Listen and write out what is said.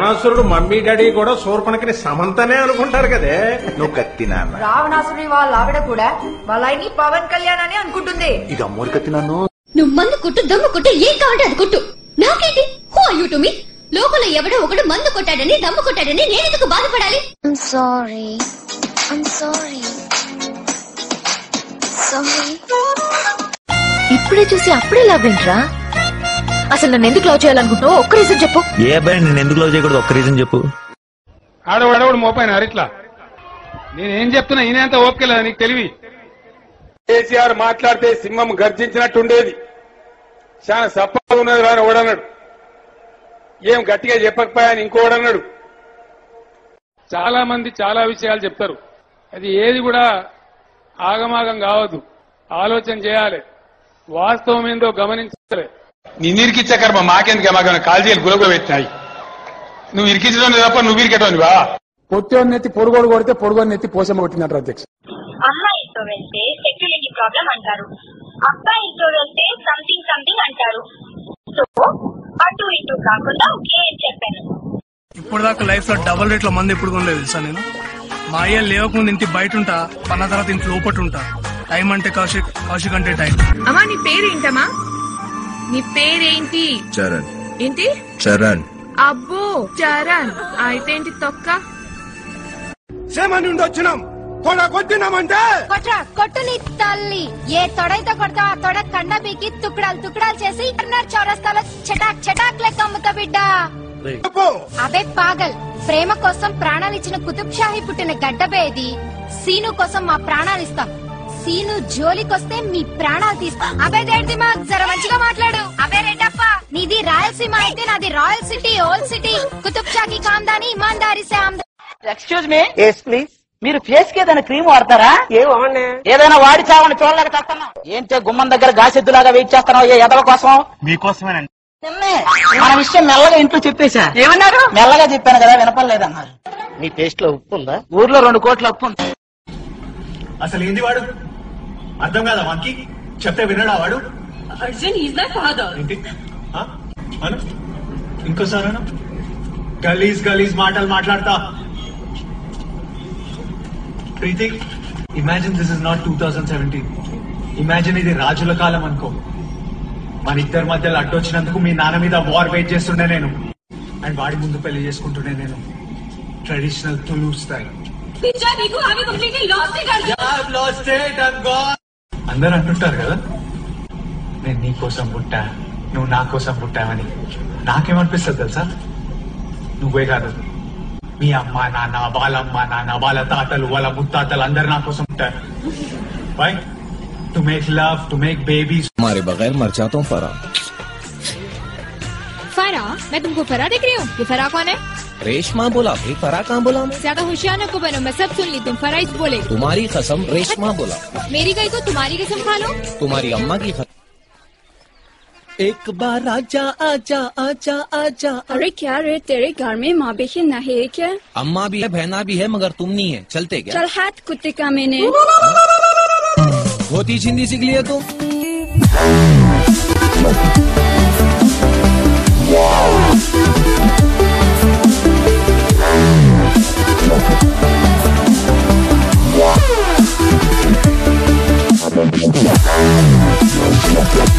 రావణాసురుడు mummy daddy కూడా శూర్పణకిని సమంతనే అనుకుంటారు కదే నువ్వు కత్తి నాన్న రావణాసుడి వాళ్ళ ఆవిడ కూడా వాళ్ళ ఆయన్ని పవన్ కళ్యాణ్ అని అనుకుంటుంది ఇది అమ్మోరు కత్తి నన్ను నువ్వు మందు కొట్టు దమ్ము కొట్టు ఏం కావాలంటే అది కొట్టు నాకేంటి who are you to me లోపల ఎవడో ఒకడు మందు కొట్టాడని దమ్ము కొట్టాడని నేనెందుకు బాధపడాలి I'm sorry. I'm sorry. Sorry. ఇప్పుడే చూసి అప్పుడే లాభేంట్రా అసలు నన్ను ఎందుకు లవ్ చేయాలనుకుంటున్నావు ఒక్క రీజన్ చెప్పు ఏ అబ్బాయి నేను ఎందుకు లవ్ చేయకూడదు ఒక్క రీజన్ చెప్పు ఆడవాడవాడు మోపాయిన ఇట్లా నేనేం చెప్తున్నా ఈయనంత ఓపిక లేదా నీకు తెలివి కేసీఆర్ మాట్లాడితే సింహం గర్జించినట్టుండేది చాలా సప్పగా ఉన్నది రాని ఓడన్నాడు ఏం గట్టిగా చెప్పకపోయాని ఇంకోడన్నాడు చాలా మంది చాలా విషయాలు చెప్తారు అది ఏది కూడా ఆగమాగం కావద్దు ఆలోచన చేయాలి వాస్తవం ఏందో గమనించాలి నిన్ను ఇరికిచ్చే కర్మ మాకెందుకు మాకు కాల్జీలు గులగుల పెట్టినాయి నువ్వు ఇరికించడం తప్ప నువ్వు ఇరికెటోనివా పొట్టోని నెత్తి పొడుగోడు కొడితే పొడుగోని నెత్తి పోసమ్మ కొట్టినట్టు అధ్యక్ష అమ్మాయితో వెళ్తే సెక్యూరిటీ ప్రాబ్లం అంటారు అబ్బాయితో వెళ్తే సంథింగ్ సంథింగ్ అంటారు సో అటు ఇటు కాకుండా ఒకే చెప్పాను ఇప్పుడు దాకా లైఫ్ లో డబుల్ రేట్ల మంది ఎప్పుడు కొనలేదు తెలుసా నేను మా అయ్య లేవకముందు ఇంటి బయట ఉంటా పన్న తర్వాత ఇంటి లోపట ఉంటా టైం అంటే కౌశిక్ కౌశిక్ అంటే టైం అమ్మా నీ పేరేంటమ్మా నీ పేరేంటి చరణ్ ఏంటి చరణ్ అబ్బో చరణ్ అయితే ఏంటి తొక్క సేమని వచ్చినాం తొడ కొట్టినామంటే కొట్రా కొట్టు నీ తల్లి ఏ తొడైతే కొడతా ఆ తొడ కండ పీకి తుక్కడాలు తుక్కడాలు చేసి కర్నర్ చౌరస్తాలో చటాక్ చటాక్ లెక్క అమ్ముతా బిడ్డ అబే పాగల్ ప్రేమ కోసం ప్రాణాలిచ్చిన కుతుబ్ షాహీ పుట్టిన గడ్డబేది సీను కోసం మా ప్రాణాలు ఇస్తాం సీను జోలికొస్తే మీ ప్రాణాలు తీస్తాం అబే దేడిది మా జర మంచిగా మాట్లాడు అబే రెడ్డప్ప నీది రాయలసీమ అయితే నాది royal city old city Qutub షాకి కాందాని ఇమాందారి సే ఆమ్దా ఎక్స్క్యూజ్ మీ ఎస్ ప్లీజ్ మీరు ఫేస్ కి ఏదైనా క్రీమ్ వాడతారా ఏదైనా వాడి చావని చూడలేక చేస్తున్నాం ఏంటే గుమ్మం దగ్గర గాసెద్దులాగా వెయిట్ చేస్తున్నావు ఏ ఎదవ కోసం మీకోసమేనండి నిన్నే మన విషయం మెల్లగా ఇంట్లో చెప్పేశా ఏమన్నారు మెల్లగా చెప్పాను కదా వినపడలేదన్నారు మీ టేస్ట్ లో ఉప్పు ఉందా ఊర్లో రెండు కోట్ల ఉప్పు ఉంది అసలు ఏంది వాడు అర్థం కాదా వానికి చెప్తే వినడా వాడు అర్జున్ ఈజ్ మై ఫాదర్ ఏంటి ఆ? అను ఇంకోసారి అను గలీజ్ గలీజ్ మాటలు మాట్లాడతా Preeti imagine this is not two thousand seventeen imagine ఇది రాజుల కాలం అనుకో మన ఇద్దరి మధ్యలో అడ్డొచ్చినందుకు మీ నాన్న మీద వార్ వెయిట్ చేస్తుండే నేను అండ్ వాడి ముందు పెళ్లి చేసుకుంటుండే నేను ట్రెడిషనల్ తులూ స్టైల్ నీకు ఆమె కంప్లీట్లీ లాస్ట్ అందరు అంటుంటారు కదా నేను నీ కోసం పుట్టా నువ్వు నా కోసం పుట్టావని నాకేమనిపిస్తుంది తెలుసా నువ్వే కాదు మీ అమ్మ నాన్న వాళ్ళమ్మ నాన్న వాళ్ళ తాతలు వాళ్ళ ముత్తాతలు అందరు నా కోసం పుట్టారు why to make love to make babies हमारे बगैर मर जाता हूँ फरा फरा मैं तुमको फरा देख रही हूँ ये फरा कौन है रेशमा बोला भाई फरा कहाँ बोला मैं ज्यादा होशियार न को बनो मैं सब सुन ली तुम फरा इस बोले तुम्हारी कसम रेशमा बोला मेरी गई को तुम्हारी कसम खा लो तुम्हारी अम्मा की कसम एक बार आजा आजा आजा आजा अरे क्या रे तेरे घर में माँ बेटी नहीं है क्या अम्मा भी है बहना भी है मगर तुम नहीं है चलते क्या चल हाथ कुत्ते का मैंने धोती छिंदी सीख लिया तुम Wow.